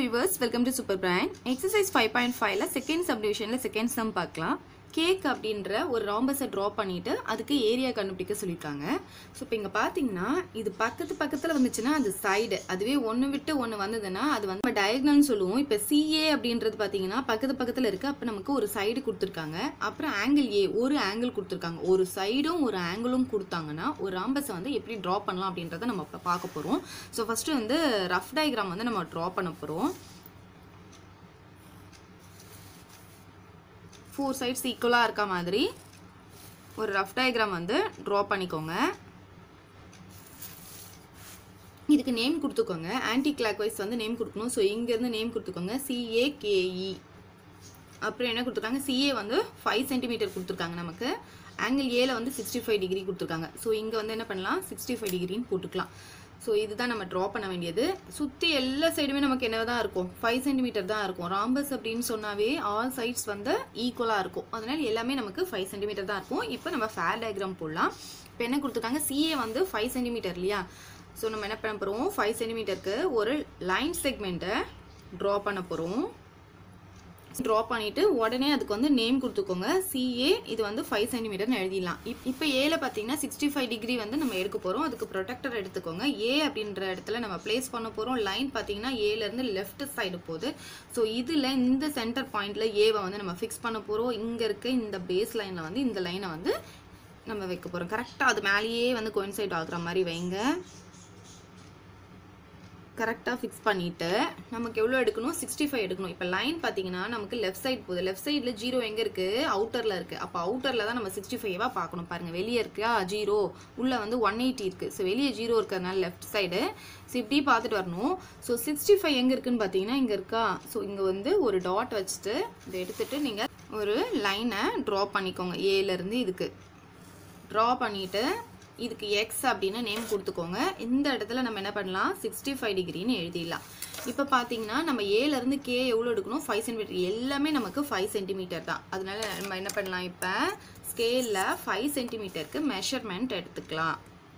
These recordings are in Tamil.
viewers welcome to super brand exercise five point ஃபைவ்ல செகண்ட் சப்டிவிஷனில் செகண்ட் சம் பார்க்கலாம் கேக் அப்படின்ற ஒரு ராம்பஸை ட்ரா பண்ணிட்டு அதுக்கு ஏரியா கண்டுபிடிக்க சொல்லியிருக்காங்க ஸோ இப்போ இங்கே பார்த்தீங்கன்னா இது பக்கத்து பக்கத்தில் வந்துச்சுன்னா அது சைடு அதுவே ஒன்று விட்டு ஒன்று வந்ததுன்னா அது வந்து நம்ம டயக்னல்னு சொல்லுவோம் இப்போ சிஏ அப்படின்றது பார்த்தீங்கன்னா பக்கத்து பக்கத்தில் இருக்கு அப்போ நமக்கு ஒரு சைடு கொடுத்துருக்காங்க அப்புறம் ஆங்கிள் ஏ ஒரு ஆங்கிள் கொடுத்துருக்காங்க ஒரு சைடும் ஒரு ஆங்கிளும் கொடுத்தாங்கன்னா ஒரு ராம்பஸை வந்து எப்படி ட்ரா பண்ணலாம் அப்படின்றத நம்ம இப்போ பார்க்க போகிறோம் ஸோ ஃபஸ்ட்டு வந்து ரஃப் டயக்ராம் வந்து நம்ம ட்ரா பண்ண போகிறோம் ஃபோர் சைட்ஸ் ஈக்குவலாக இருக்க மாதிரி ஒரு ரஃப் டயக்ராம் வந்து ட்ரா பண்ணிக்கோங்க இதுக்கு நேம் கொடுத்துக்கோங்க ஆன்டி கிளாக் வைஸ் வந்து நேம் கொடுக்கணும் ஸோ இங்கேருந்து நேம் கொடுத்துக்கோங்க சிஏகேஇ அப்புறம் என்ன கொடுத்துருக்காங்க சிஏ வந்து ஃபைவ் சென்டிமீட்டர் கொடுத்துருக்காங்க நமக்கு ஆங்கிள் ஏல வந்து சிக்ஸ்டி ஃபைவ் டிகிரி கொடுத்துருக்காங்க ஸோ இங்கே வந்து என்ன பண்ணலாம் சிக்ஸ்டி ஃபைவ் டிகிரின்னு போட்டுக்கலாம் ஸோ இதுதான் நம்ம ட்ரா பண்ண வேண்டியது சுற்றி எல்லா சைடுமே நமக்கு என்ன தான் இருக்கும் ஃபைவ் சென்டிமீட்டர் தான் இருக்கும் ராம்பஸ் அப்படின்னு சொன்னாவே ஆல் சைட்ஸ் வந்து ஈக்குவலாக இருக்கும் அதனால எல்லாமே நமக்கு ஃபைவ் சென்டிமீட்டர் தான் இருக்கும் இப்போ நம்ம ஃபேர் டயக்ராம் போடலாம் இப்போ என்ன கொடுத்துருக்காங்க சிஏ வந்து ஃபைவ் சென்டிமீட்டர் இல்லையா ஸோ நம்ம என்ன பண்ண போகிறோம் ஃபைவ் சென்டிமீட்டருக்கு ஒரு லைன் செக்மெண்ட்டை ட்ரா பண்ண போகிறோம் ட்ரா பண்ணிட்டு உடனே அதுக்கு வந்து நேம் கொடுத்துக்கோங்க சிஏ இது வந்து ஃபைவ் சென்டிமீட்டர்னு எழுதிடலாம் இப் இப்போ ஏல பார்த்தீங்கன்னா சிக்ஸ்டி ஃபைவ் டிகிரி வந்து நம்ம எடுக்க போகிறோம் அதுக்கு ப்ரொடெக்டர் எடுத்துக்கோங்க ஏ அப்படின்ற இடத்துல நம்ம பிளேஸ் பண்ண போகிறோம் லைன் பார்த்தீங்கன்னா ஏலேருந்து லெஃப்ட் சைடு போகுது ஸோ இதில் இந்த சென்டர் பாயிண்ட்ல ஏவை வந்து நம்ம ஃபிக்ஸ் பண்ண போகிறோம் இங்கே இருக்க இந்த பேஸ் லைனில் வந்து இந்த லைனை வந்து நம்ம வைக்க போகிறோம் கரெக்டாக அது மேலேயே வந்து கோயின்சைட் ஆகுற மாதிரி வைங்க கரெக்டாக ஃபிக்ஸ் பண்ணிவிட்டு நமக்கு எவ்வளோ எடுக்கணும் சிக்ஸ்டி ஃபைவ் எடுக்கணும் இப்போ லைன் பார்த்தீங்கன்னா நமக்கு லெஃப்ட் சைடு போகுது லெஃப்ட் சைடில் ஜீரோ எங்கே இருக்குது அவுட்டரில் இருக்குது அப்போ அவுட்டரில் தான் நம்ம சிக்ஸ்டி ஃபைவாக பார்க்கணும் பாருங்கள் வெளியே இருக்கா ஜீரோ உள்ளே வந்து ஒன் எயிட்டி இருக்குது ஸோ வெளியே ஜீரோ இருக்கிறதுனால லெஃப்ட் சைடு ஸோ இப்படி பார்த்துட்டு வரணும் ஸோ சிக்ஸ்டி ஃபைவ் எங்கே இருக்குன்னு பார்த்தீங்கன்னா இங்கே இருக்கா ஸோ இங்கே வந்து ஒரு டாட் வச்சுட்டு இதை எடுத்துகிட்டு நீங்கள் ஒரு லைனை ட்ரா பண்ணிக்கோங்க ஏலேருந்து இதுக்கு ட்ரா பண்ணிவிட்டு இதுக்கு எக்ஸ் அப்படின்னு நேம் கொடுத்துக்கோங்க இந்த இடத்துல நம்ம என்ன பண்ணலாம் சிக்ஸ்டி ஃபைவ் டிகிரின்னு எழுதிடலாம் இப்போ பார்த்தீங்கன்னா நம்ம ஏலேருந்து கே எவ்வளோ எடுக்கணும் ஃபைவ் சென்டிமீட்டர் எல்லாமே நமக்கு ஃபைவ் சென்டிமீட்டர் தான் அதனால நம்ம என்ன பண்ணலாம் இப்போ ஸ்கேலில் ஃபைவ் சென்டிமீட்டருக்கு மெஷர்மெண்ட் எடுத்துக்கலாம்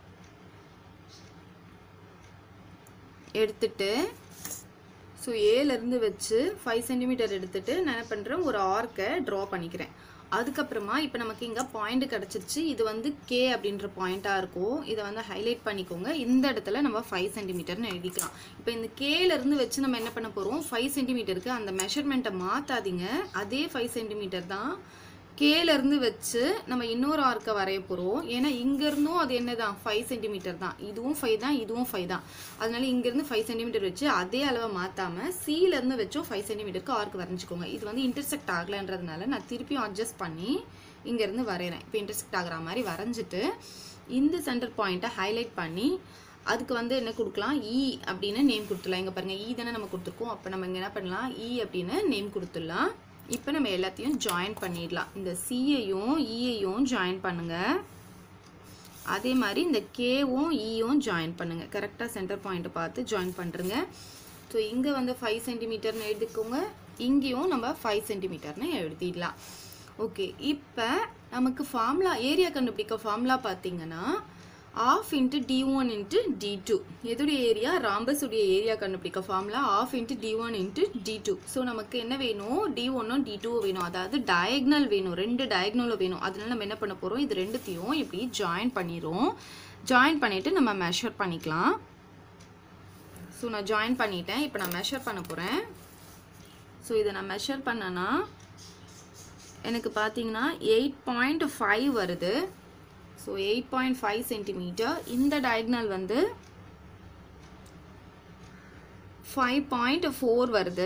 எடுத்துட்டு ஸோ ஏலேருந்து வச்சு ஃபைவ் சென்டிமீட்டர் எடுத்துட்டு நான் என்ன பண்ணுறேன் ஒரு ஆர்க்கை ட்ரா பண்ணிக்கிறேன் அதுக்கப்புறமா இப்போ நமக்கு இங்கே பாயிண்ட் கிடச்சிருச்சு இது வந்து கே அப்படின்ற பாயிண்ட்டாக இருக்கும் இதை வந்து ஹைலைட் பண்ணிக்கோங்க இந்த இடத்துல நம்ம ஃபைவ் சென்டிமீட்டர்னு எழுதிக்கலாம் இப்போ இந்த கேலேருந்து வச்சு நம்ம என்ன பண்ண போகிறோம் ஃபைவ் சென்டிமீட்டருக்கு அந்த மெஷர்மெண்ட்டை மாற்றாதீங்க அதே ஃபைவ் சென்டிமீட்டர் தான் கேலேருந்து வச்சு நம்ம இன்னொரு ஆர்க்கை வரைய போகிறோம் ஏன்னா இங்கேருந்தும் அது என்ன தான் ஃபைவ் சென்டிமீட்டர் தான் இதுவும் ஃபைவ் தான் இதுவும் ஃபைவ் தான் அதனால இங்கேருந்து ஃபைவ் சென்டிமீட்டர் வச்சு அதே அளவை மாற்றாமல் சீலேருந்து வச்சும் ஃபைவ் சென்டிமீட்டருக்கு ஆர்க் வரைஞ்சிக்கோங்க இது வந்து இன்டர்செக்ட் ஆகலைன்றதுனால நான் திருப்பியும் அட்ஜஸ்ட் பண்ணி இங்கேருந்து வரைகிறேன் இப்போ இன்டர்செக்ட் ஆகிற மாதிரி வரைஞ்சிட்டு இந்த சென்டர் பாயிண்ட்டை ஹைலைட் பண்ணி அதுக்கு வந்து என்ன கொடுக்கலாம் இ அப்படின்னு நேம் கொடுத்துடலாம் இங்கே பாருங்கள் இ தானே நம்ம கொடுத்துருக்கோம் அப்போ நம்ம இங்கே என்ன பண்ணலாம் இ அப்படின்னு நேம் கொடுத்துடலாம் இப்போ நம்ம எல்லாத்தையும் ஜாயின் பண்ணிடலாம் இந்த சியையும் இயையும் ஜாயின் பண்ணுங்க அதே மாதிரி இந்த கேவும் இயும் ஜாயின் பண்ணுங்க கரெக்டாக சென்டர் பாயிண்ட்டை பார்த்து ஜாயின் பண்ணுறங்க ஸோ இங்கே வந்து ஃபைவ் சென்டிமீட்டர்னு எழுதிக்கோங்க இங்கேயும் நம்ம ஃபைவ் சென்டிமீட்டர்னு எழுதிடலாம் ஓகே இப்போ நமக்கு ஃபார்முலா ஏரியா கண்டுபிடிக்க ஃபார்முலா பார்த்தீங்கன்னா half into D one into D two எதுடைய ஏரியா ராம்பஸுடைய ஏரியா கண்டுபிடிக்க formula half into D one into D two so நமக்கு என்ன வேணும் டி ஒன்னும் டி டூவும் வேணும் அதாவது டயக்னல் வேணும் ரெண்டு டயக்னலும் வேணும் அதனால நம்ம என்ன பண்ண போகிறோம் இது ரெண்டுத்தையும் இப்படி ஜாயின் பண்ணிடுறோம் ஜாயின் பண்ணிவிட்டு நம்ம மெஷர் பண்ணிக்கலாம் ஸோ நான் ஜாயின் பண்ணிட்டேன் இப்போ நான் மெஷர் பண்ண போகிறேன் ஸோ இதை நான் மெஷர் பண்ணேன்னா எனக்கு பார்த்தீங்கன்னா எயிட் பாயிண்ட் ஃபைவ் வருது so eight point five centimetre இந்த டயக்னல் வந்து ஃபைவ் பாயிண்ட் ஃபோர் வருது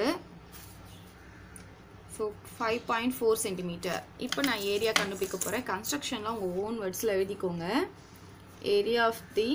so five point four centimetre இப்போ நான் ஏரியா கண்டுபிடிக்க போகிறேன் கன்ஸ்ட்ரக்ஷன்லாம் உங்கள் ஓன் வேர்ட்ஸில் எழுதிக்கோங்க area of the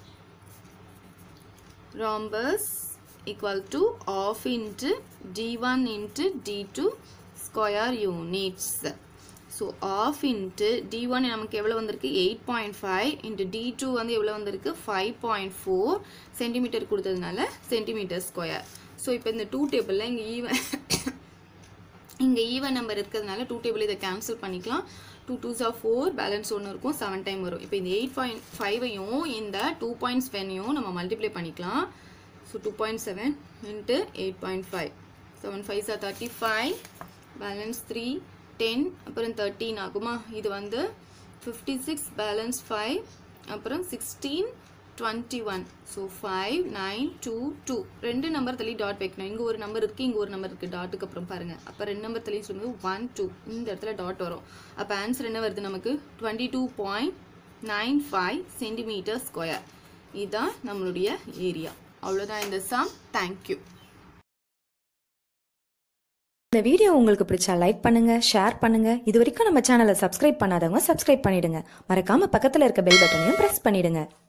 rhombus equal to half into D one into D two square units so half into D one நமக்கு எவ்வளோ வந்திருக்கு eight point five into D two வந்து எவ்வளோ வந்திருக்கு ஃபைவ் பாயிண்ட் ஃபோர் சென்டிமீட்டர் கொடுத்ததுனால சென்டிமீட்டர் ஸ்கொயர் ஸோ இப்போ இந்த டூ டேபிளில் இங்கே ஈவன் இங்கே ஈவன் நம்பர் இருக்கிறதுனால டூ டேபிள் இதை கேன்சல் பண்ணிக்கலாம் டூ டூ ஜா ஃபோர் பேலன்ஸ் ஒன்று இருக்கும் செவன் டைம் வரும் இப்போ இந்த எயிட் பாயிண்ட் ஃபைவையும் இந்த டூ பாயிண்ட்ஸ் வென்னையும் நம்ம மல்டிப்ளை பண்ணிக்கலாம் so two point seven into eight point five seven five sir thirty five balance three ten அப்புறம் தேர்ட்டீன் ஆகுமா இது வந்து ஃபிஃப்டி சிக்ஸ் பேலன்ஸ் ஃபைவ் அப்புறம் sixteen twenty one so five nine two two ரெண்டு நம்பர் தள்ளி டாட் வைக்கணும் இங்கே ஒரு நம்பர் இருக்குது இங்கே ஒரு நம்பர் இருக்குது டாட்டுக்கு அப்புறம் பாருங்கள் அப்போ ரெண்டு நம்பர் தள்ளி சொல்லும்போது ஒன் டூ இந்த இடத்துல டாட் வரும் அப்போ ஆன்சர் என்ன வருது நமக்கு twenty two point nine five centimetre square இதுதான் நம்மளுடைய ஏரியா அவ்வளோதான் இந்த சம் தேங்க்யூ இந்த வீடியோ உங்களுக்கு பிடிச்சா லைக் பண்ணுங்க ஷேர் பண்ணுங்க இது வரைக்கும் நம்ம சேனலை சப்ஸ்கிரைப் பண்ணாதவங்க சப்ஸ்கிரைப் பண்ணிடுங்க மறக்காம பக்கத்துல இருக்க பெல் பட்டனையும் பிரஸ் பண்ணிடுங்க